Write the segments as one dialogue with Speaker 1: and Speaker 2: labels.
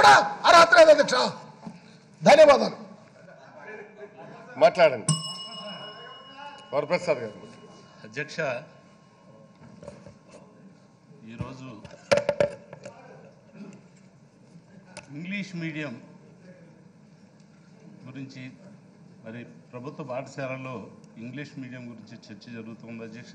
Speaker 1: కూడా అర్హత లేదు అధ్యక్ష ధన్యవాదాలు
Speaker 2: మాట్లాడండి వరప్రసాద్ గారు
Speaker 3: అధ్యక్ష ఈరోజు ఇంగ్లీష్ మీడియం గురించి మరి ప్రభుత్వ పాఠశాలలో ఇంగ్లీష్ మీడియం గురించి చర్చ జరుగుతుంది అధ్యక్ష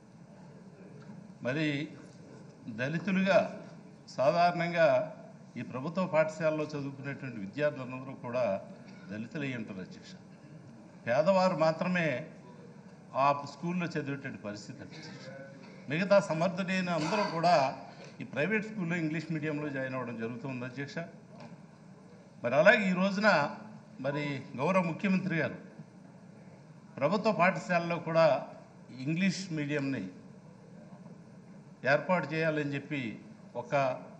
Speaker 3: మరి దళితులుగా సాధారణంగా ఈ ప్రభుత్వ పాఠశాలలో చదువుకునేటువంటి విద్యార్థులందరూ కూడా దళితులై ఉంటారు అధ్యక్ష పేదవారు మాత్రమే ఆ స్కూల్లో చదివేటువంటి పరిస్థితి అధ్యక్ష మిగతా సమర్థులైన అందరూ కూడా ఈ ప్రైవేట్ స్కూల్లో ఇంగ్లీష్ మీడియంలో జాయిన్ అవ్వడం జరుగుతుంది అధ్యక్ష మరి అలాగే ఈ రోజున మరి గౌరవ ముఖ్యమంత్రి గారు ప్రభుత్వ పాఠశాలలో కూడా ఇంగ్లీష్ మీడియంని ఏర్పాటు చేయాలని చెప్పి ఒక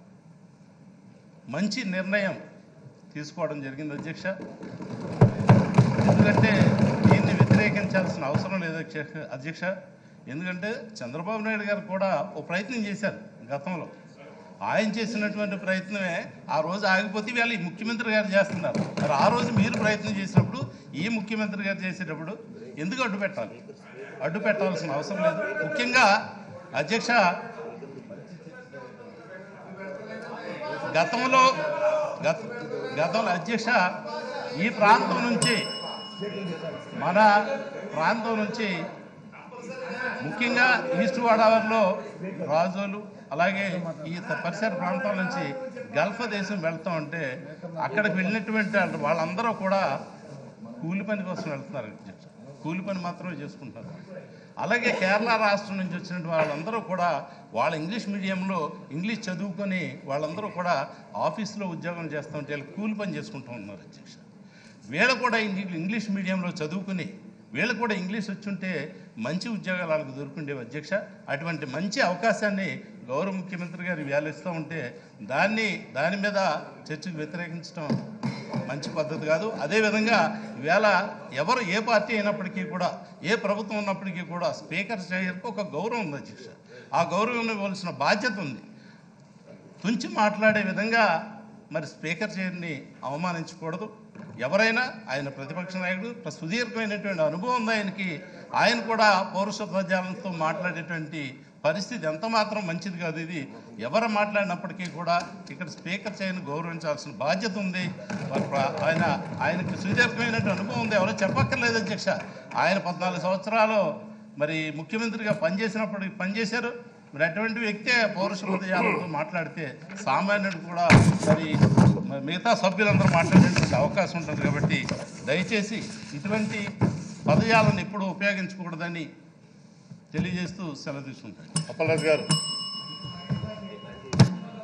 Speaker 3: మంచి నిర్ణయం తీసుకోవడం జరిగింది అధ్యక్ష ఎందుకంటే దీన్ని వ్యతిరేకించాల్సిన అవసరం లేదు అధ్యక్ష అధ్యక్ష ఎందుకంటే చంద్రబాబు నాయుడు గారు కూడా ఓ ప్రయత్నం చేశారు గతంలో ఆయన చేసినటువంటి ప్రయత్నమే ఆ రోజు ఆగిపోతే వీళ్ళు ఈ ముఖ్యమంత్రి గారు చేస్తున్నారు మరి ఆ రోజు మీరు ప్రయత్నం చేసినప్పుడు ఈ ముఖ్యమంత్రి గారు చేసేటప్పుడు ఎందుకు అడ్డు పెట్టాలి అడ్డు పెట్టాల్సిన అవసరం లేదు ముఖ్యంగా అధ్యక్ష గతంలో గత గతంలో అధ్యక్ష ఈ ప్రాంతం నుంచి మన ప్రాంతం నుంచి ముఖ్యంగా ఈస్ట్ గోదావరిలో రాజోలు అలాగే ఈ త- పరిసర ప్రాంతాల నుంచి గల్ఫ్ దేశం వెళ్తాం అంటే అక్కడికి వెళ్ళినటువంటి వాళ్ళు- వాళ్ళందరూ కూడా కూలి పని కోసం వెళ్తున్నారు అధ్యక్ష కూలి పని మాత్రమే చేసుకుంటారు అలాగే కేరళ రాష్ట్రం నుంచి వచ్చినటువంటి వాళ్ళందరూ కూడా వాళ్ళ ఇంగ్లీష్ మీడియంలో ఇంగ్లీష్ చదువుకొని వాళ్ళందరూ కూడా ఆఫీస్లో ఉద్యోగం చేస్తూ ఉంటే వీళ్ళు కూలి పని చేసుకుంటూ ఉన్నారు అధ్యక్ష వీళ్ళు కూడా ఇంగ్లీ- ఇంగ్లీష్ మీడియంలో చదువుకుని వీళ్ళు కూడా ఇంగ్లీష్ వచ్చుంటే మంచి ఉద్యోగాలు వాళ్ళకి దొరుకుండేవి అధ్యక్ష అటువంటి మంచి అవకాశాన్ని గౌరవ ముఖ్యమంత్రి గారు వేలిస్తూ ఉంటే దాన్ని దాని మీద చర్చకు వ్యతిరేకించడం మంచి పద్ధతి కాదు అదేవిధంగా ఈవేళ ఎవరు ఏ పార్టీ అయినప్పటికీ కూడా ఏ ప్రభుత్వం ఉన్నప్పటికీ కూడా స్పీకర్ చేయడానికి ఒక గౌరవం ఉంది అధ్యక్ష ఆ గౌరవం ఇవ్వాల్సిన బాధ్యత ఉంది తుంచి మాట్లాడే విధంగా మరి స్పీకర్ చైర్ని అవమానించకూడదు ఎవరైనా ఆయన ప్రతిపక్ష నాయకుడు ప్ర- సుదీర్ఘమైనటువంటి అనుభవం ఉంది ఆయనకి ఆయన కూడా పౌరుష ప్రజాలతో మాట్లాడేటువంటి పరిస్థితి ఎంత మాత్రం మంచిది కాదు ఇది ఎవరు మాట్లాడినప్పటికీ కూడా ఇక్కడ స్పీకర్ చైర్ని గౌరవించాల్సిన బాధ్యత ఉంది మరి ప్ర- ఆయన ఆయనకి సుదీర్ఘమైనటువంటి అనుభవం ఉంది ఎవరో చెప్పక్కర్లేదు అధ్యక్ష ఆయన పద్నాలుగు సంవత్సరాలు మరి ముఖ్యమంత్రిగా పనిచేసినప్పటికి పనిచేశారు మరి అటువంటి వ్యక్తే పౌరుష హృదయాలతో మాట్లాడితే సామాన్యుడు కూడా మరి మరి మిగతా సభ్యులందరూ మాట్లాడేటువంటి అవకాశం ఉంటుంది కాబట్టి దయచేసి ఇటువంటి పదజాలను ఎప్పుడూ ఉపయోగించకూడదని తెలియజేస్తూ సెలవు తీసుకుంటాను
Speaker 2: అప్పలరాజు గారు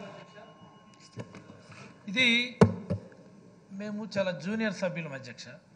Speaker 4: ఇది మేము చాలా జూనియర్ సభ్యులం అధ్యక్ష